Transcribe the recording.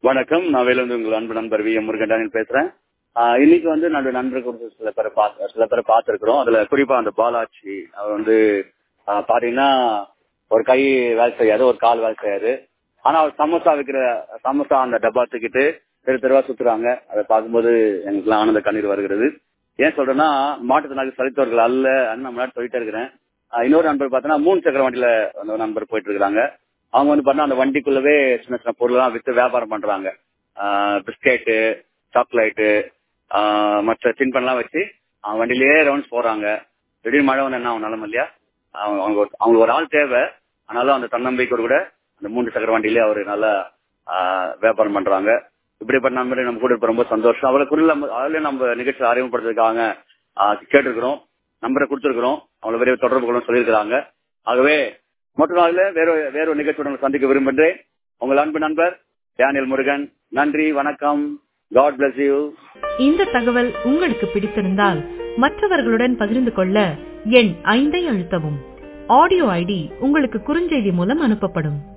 வணக்கம் நான் வேலூர் உங்கள் அன்பு நண்பர் வி எம் முருகன் பேசுறேன் ஆஹ் இன்னைக்கு வந்து நம்ம நண்பர் குறித்து சில பேரை பார்த்து சில பேரை பார்த்திருக்கிறோம் அதுல குறிப்பா அந்த பாலாஜி அவர் வந்து ஆஹ் பாத்தீங்கன்னா ஒரு கை வேலை செய்யாது ஒரு கால் வேலை செய்யாது ஆனா அவர் சமோசா விற்கிற சமோசா அந்த டப்பா தூக்கிட்டு தெரு தெருவா சுத்துறாங்க அதை பார்க்கும்போது எங்களுக்கு ஆனந்த கண்ணீர் வருகிறது ஏன் சொல்றேன்னா மாற்றுத்திறனாளி சரித்தவர்கள் அல்ல அண்ணன் முன்னாடி சொல்லிட்டே இருக்கிறேன் ஆஹ் இன்னொரு நண்பர் பார்த்தீங்கன்னா மூணு சக்கர வண்டியில அந்த நண்பர் போயிட்டு இருக்காங்க அவங்க வந்து பார்த்தா அந்த வண்டிக்குள்ளவே சின்ன சின்ன பொருள்லாம் வித்து வியாபாரம் பண்றாங்க பிஸ்கெட்டு சாக்லேட்டு மற்ற தின்பண்லாம் வச்சு அவங்க வண்டியிலேயே ரவுண்ட்ஸ் போறாங்க திடீர்னு மழை வந்து என்ன ஆகும் நிலம இல்லையா அவங்க அவங்க ஒரு- அவங்களுக்கு ஒரு ஆள் தேவை ஆனாலும் அந்த தன்னம்பிக்கையோடு கூட அந்த மூன்று சக்கர வண்டியிலே அவர் நல்லா ஆஹ், வியாபாரம் பண்றாங்க இப்படிப்பட்ட நண்பரை நம்ம கூட இருப்ப ரொம்ப சந்தோஷம் அவளை குறில் நம்ம அதுலயும் நம்ம நிகழ்ச்சியை அறிமுகப்படுத்துறதுக்காக ஆஹ், கேட்டிருக்கிறோம் நம்பரை கொடுத்திருக்கிறோம் அவளை விரைவு தொடர்பு கொள்ள சொல்லியிருக்கிறாங்க ஆகவே மற்ற நாளில் வேற வேற ஒரு நிகழ்ச்சியுடன் உங்களை சந்திக்க விரும்புகிறேன் உங்கள் அன்பு நண்பர் டேனியல் முருகன் நன்றி வணக்கம் காட் bless யூ இந்த தகவல் உங்களுக்கு பிடித்திருந்தால் மற்றவர்களுடன் பகிர்ந்து கொள்ள எண் ஐந்தை அழுத்தவும் ஆடியோ ஐடி உங்களுக்கு குறுஞ்செய்தி மூலம் அனுப்பப்படும்